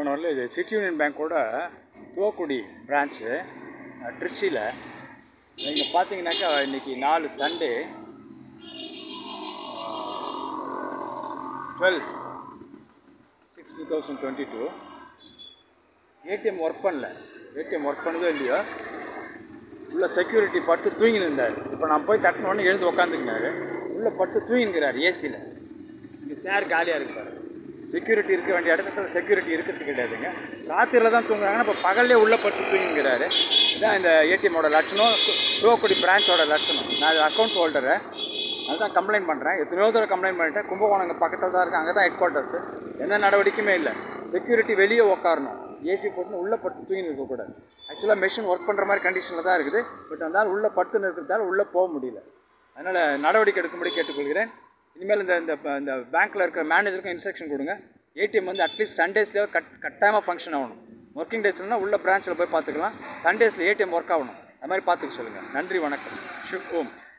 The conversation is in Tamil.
போனவரில் இது சிட்டி யூனியன் பேங்க்கோட துவக்குடி பிரான்ச்சு ட்ரிச்சியில் நீங்கள் பார்த்தீங்கன்னாக்கா இன்றைக்கி நாலு Sunday twelve six two thousand twenty two ATM work பண்ணல ஏடிஎம் ஒர்க் பண்ணதோ இல்லையோ உள்ள செக்யூரிட்டி படுத்து தூங்கின்னு இருந்தார் இப்போ நான் போய் தட்டினோடனே எழுந்து உக்காந்துக்கினாரு உள்ளே படுத்து தூங்கினுக்கிறார் ஏசியில் இங்கே சேர் காலியாக இருக்காரு செக்யூரிட்டி இருக்க வேண்டிய இடத்துல செக்யூரிட்டி இருக்கிறது கிடையாதுங்க ராத்திரியில் தான் தூங்குறாங்கன்னா இப்போ பகல்லே உள்ளே படுத்து தூங்கிங்கிறாரு இதான் இந்த ஏடிஎம்மோட லட்சணம் துவக்குடி பிரான்ச்சோட லட்சணம் நான் அக்கௌண்ட் ஹோல்டரு அதுதான் கம்ப்ளைண்ட் பண்ணுறேன் எத்தனையோ தடவை கம்ப்ளைண்ட் பண்ணிட்டேன் கும்பகோணம் இங்கே பக்கத்தில் தான் இருக்குது அங்கே தான் ஹெட் குவார்ட்டர்ஸு எந்த நடவடிக்கையுமே இல்லை செக்யூரிட்டி வெளியே உட்காரணும் ஏசி போட்டு உள்ளே படுத்து தூங்கி இருக்கக்கூடாது ஆக்சுவலாக மெஷின் ஒர்க் பண்ணுற மாதிரி கண்டிஷனில் தான் இருக்குது பட் அந்த உள்ளே படுத்து இருக்கிறதால உள்ளே போக முடியல அதனால் நடவடிக்கை எடுக்கும்படி கேட்டுக்கொள்கிறேன் இனிமேல் இந்த இந்த ப- இந்த பேங்க்கில் இருக்கிற மேனேஜருக்கும் இன்ஸ்ட்ரக்ஷன் கொடுங்க ஏடிஎம் வந்து அட்லீஸ்ட் சண்டேஸ்லேயே கட் கட்டாயமாக ஃபங்க்ஷன் ஆகணும் ஒர்க்கிங் டேஸ்லனா உள்ள பிரான்ச்சில் போய் பார்த்துக்கலாம் சண்டேஸில் ஏடிஎம் ஒர்க் ஆகணும் அது மாதிரி பார்த்துக்க சொல்லுங்கள் நன்றி வணக்கம் ஷுப் ஓம்